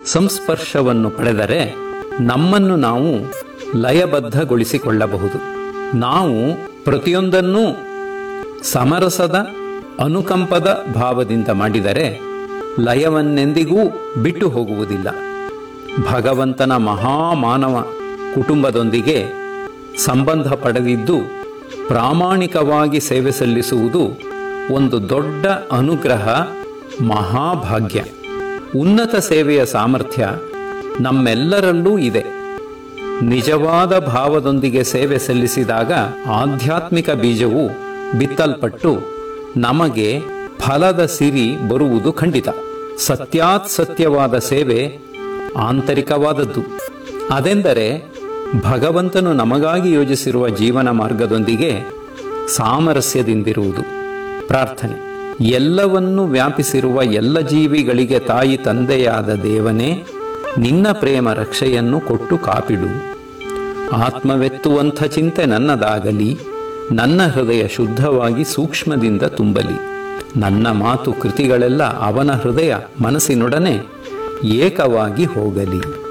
ಸಂಸ್ಪರ್ಶವನ್ನು ಪಡೆದರೆ ನಮ್ಮನ್ನು ನಾವು ಲಯಬದ್ಧಗೊಳಿಸಿಕೊಳ್ಳಬಹುದು ನಾವು ಪ್ರತಿಯೊಂದನ್ನೂ ಸಮರಸದ ಅನುಕಂಪದ ಭಾವದಿಂದ ಮಾಡಿದರೆ ಲಯವನ್ನೆಂದಿಗೂ ಬಿಟ್ಟು ಹೋಗುವುದಿಲ್ಲ ಭಗವಂತನ ಮಹಾಮಾನವ ಕುಟುಂಬದೊಂದಿಗೆ ಸಂಬಂಧ ಪಡೆದಿದ್ದು ಪ್ರಾಮಾಣಿಕವಾಗಿ ಸೇವೆ ಸಲ್ಲಿಸುವುದು ಒಂದು ದೊಡ್ಡ ಅನುಗ್ರಹ ಮಹಾಭಾಗ್ಯ ಉನ್ನತ ಸೇವೆಯ ಸಾಮರ್ಥ್ಯ ನಮ್ಮೆಲ್ಲರಲ್ಲೂ ಇದೆ ನಿಜವಾದ ಭಾವದೊಂದಿಗೆ ಸೇವೆ ಸಲ್ಲಿಸಿದಾಗ ಆಧ್ಯಾತ್ಮಿಕ ಬೀಜವು ಬಿತ್ತಲ್ಪಟ್ಟು ನಮಗೆ ಫಲದ ಸಿರಿ ಬರುವುದು ಖಂಡಿತ ಸತ್ಯಾತ್ ಸತ್ಯವಾದ ಸೇವೆ ಆಂತರಿಕವಾದದ್ದು ಅದೆಂದರೆ ಭಗವಂತನು ನಮಗಾಗಿ ಯೋಜಿಸಿರುವ ಜೀವನ ಮಾರ್ಗದೊಂದಿಗೆ ಸಾಮರಸ್ಯದಿಂದಿರುವುದು ಪ್ರಾರ್ಥನೆ ಎಲ್ಲವನ್ನೂ ವ್ಯಾಪಿಸಿರುವ ಎಲ್ಲ ಜೀವಿಗಳಿಗೆ ತಾಯಿ ತಂದೆಯಾದ ದೇವನೇ ನಿನ್ನ ಪ್ರೇಮ ರಕ್ಷೆಯನ್ನು ಕೊಟ್ಟು ಕಾಪಿಡು ಆತ್ಮವೆತ್ತುವಂಥ ಚಿಂತೆ ನನ್ನದಾಗಲಿ ನನ್ನ ಹೃದಯ ಶುದ್ಧವಾಗಿ ಸೂಕ್ಷ್ಮದಿಂದ ತುಂಬಲಿ ನನ್ನ ಮಾತು ಕೃತಿಗಳೆಲ್ಲ ಅವನ ಹೃದಯ ಮನಸ್ಸಿನೊಡನೆ ಏಕವಾಗಿ ಹೋಗಲಿ